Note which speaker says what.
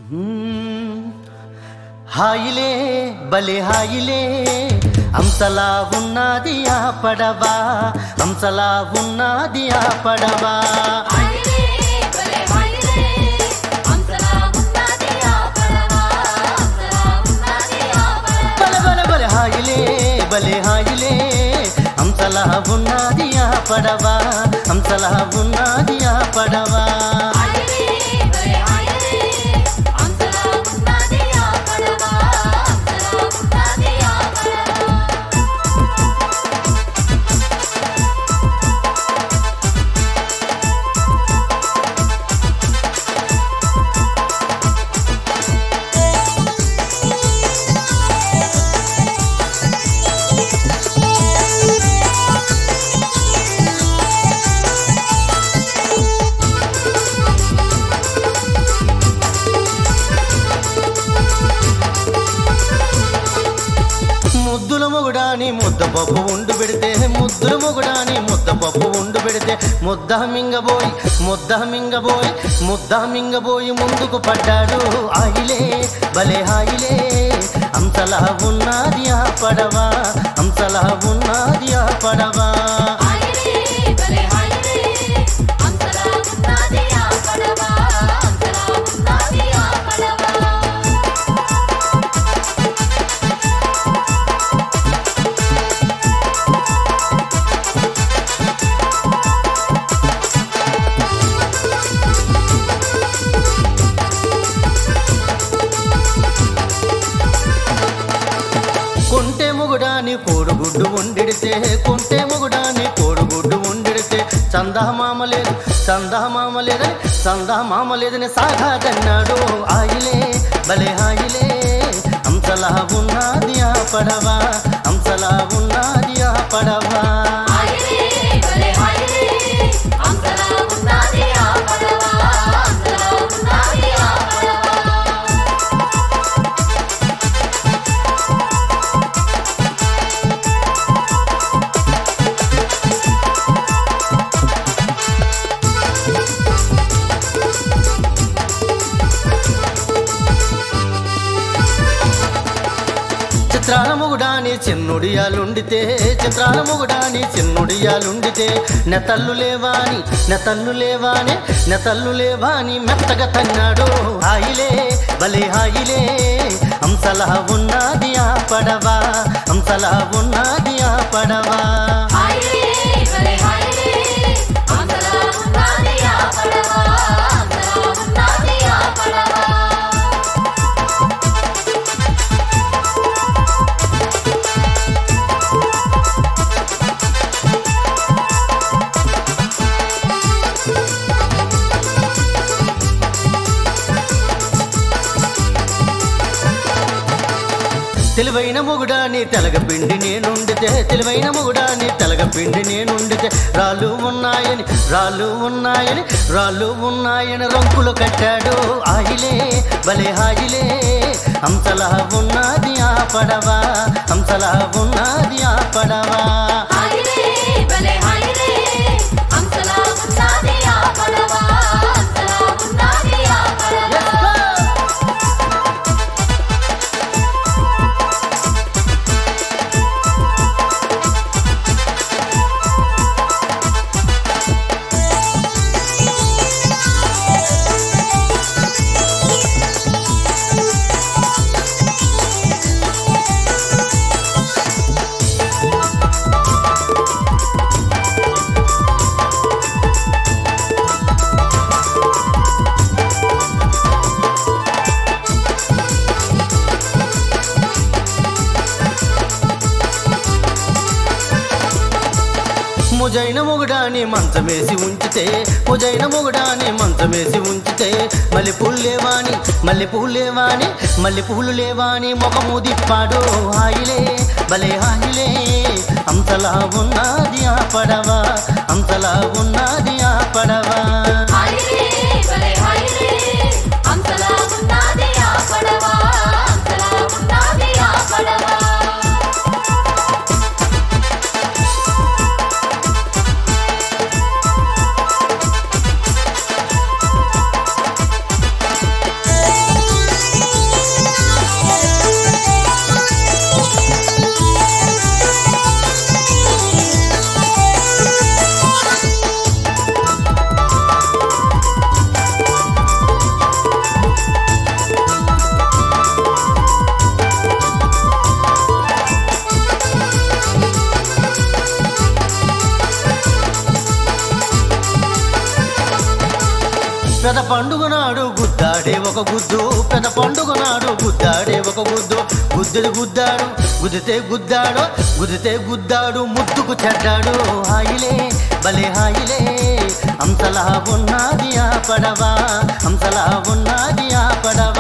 Speaker 1: మ్మ్. హాయిలే బలే హాయిలే అంతలా ఉన్నది ఆ పడవా అంతలా ఉన్నది ఆ పడవా
Speaker 2: హాయిలే భలే హాయిలే అంతలా ఉన్నది ఆ పడవ అంతలా ఉన్నది ఆ పడవ
Speaker 1: బల బల బల హాయిలే బలే హాయిలే అంతలా ఉన్నది ఆ పడవా అంతలా ఉన్నది ఆ పడవా
Speaker 2: హాయిలే భలే హాయిలే అంతలా ఉన్నది ఆ పడవ అంతలా ఉన్నది ఆ పడవ
Speaker 1: ముద్దుల మొగుడాని ముద్ద పప్పు ఉండు పెడితే ముద్దుల మొగుడాని ముద్ద పప్పు ఉండు పెడితే ముద్ద మింగబోయి ముద్ద మింగబోయి ముద్ద మింగబోయి ముందుకు పడ్డాడు ఆయిలే భలే హాయిలే అంతలా ఉన్నది ఆ పడవా అంతలా ఉన్నది ఆ పడవా
Speaker 2: హాయిలే భలే హాయిలే అంతలా ఉన్నది ఆ పడవ అంతలా ఉన్నది ఆ పడవ
Speaker 1: కొంటే మొగుడాని కోడుగుడ్డు ఉండిడితే కొంటే మొగుడాని కోడుగుడ్డు ఉండిడితే చందమామ లేదు చందమామ లేదని చందమామ లేదని సాగాదన్నాడు ఆయిలే భలే హాయిలే అంతలా ఉన్నది ఆ పడవా అంతలా ఉన్నది ఆ పడవా
Speaker 2: హాయిలే భలే హాయిలే అంతలా ఉన్నది ఆ పడవ అంతలా ఉన్నది ఆ పడవ
Speaker 1: చిత్రాల మొగుడాని చిన్నుడియాలుండితే చిత్రాల మొగుడాని చిన్నుడియాలుండితే నెతల్లు లేవాని నెతల్లు లేవాని నెతల్లు లేవాని మెత్తగా తన్నాడు హాయిలే భలే హాయిలే అంతలా ఉన్నది ఆ పడవా అంతలా ఉన్నది ఆ పడవా
Speaker 2: హాయిలే భలే హాయిలే అంతలా ఉన్నది ఆ పడవ అంతలా ఉన్నది ఆ పడవ
Speaker 1: తెలివైన మొగుడాని తెలగ పిండి నేనుండితే తెలివైన మొగుడాని తెలగ పిండి నేనుండితే రాళ్ళు ఉన్నాయని రాళ్ళు ఉన్నాయని రాళ్ళు ఉన్నాయని రంకులు కట్టాడు ఆయిలే భలే హాయిలే అంతలా ఉన్నది ఆ పడవా అంతలా ఉన్నది ఆ పడవా
Speaker 2: హాయిలే భలే హాయిలే అంతలా ఉన్నది ఆ పడవ అంతలా ఉన్నది ఆ పడవ
Speaker 1: Let's go! ముజైన మొగుడాని మంచమేసి ఉంచితే ముజైన మొగుడాని మంచమేసి ఉంచితే మల్లె పూలు లేవాని మల్లె పూలు లేవాని మల్లె పూలు లేవాని ముఖము దిప్పాడు హాయిలే భలే హాయిలే అంతలా ఉన్నది ఆ పడవా అంతలా ఉన్నది ఆ పడవా
Speaker 2: హాయిలే భలే హాయిలే అంతలా ఉన్నది ఆ పడవ అంతలా ఉన్నది ఆ పడవ
Speaker 1: ఆ పెద పండుగ నాడు గుద్దాడే ఒక గుద్దు పెద పండుగ నాడు గుద్దాడే ఒక గుద్దు గుద్దుడు గుద్దాడు గుద్దితే గుద్దాడు గుద్దితే గుద్దాడు ముద్దుకు చెడ్డాడు హాయిలే భలే హాయిలే హంసలా ఉన్నది ఆ పడవ హంసలా ఉన్నది ఆ పడవ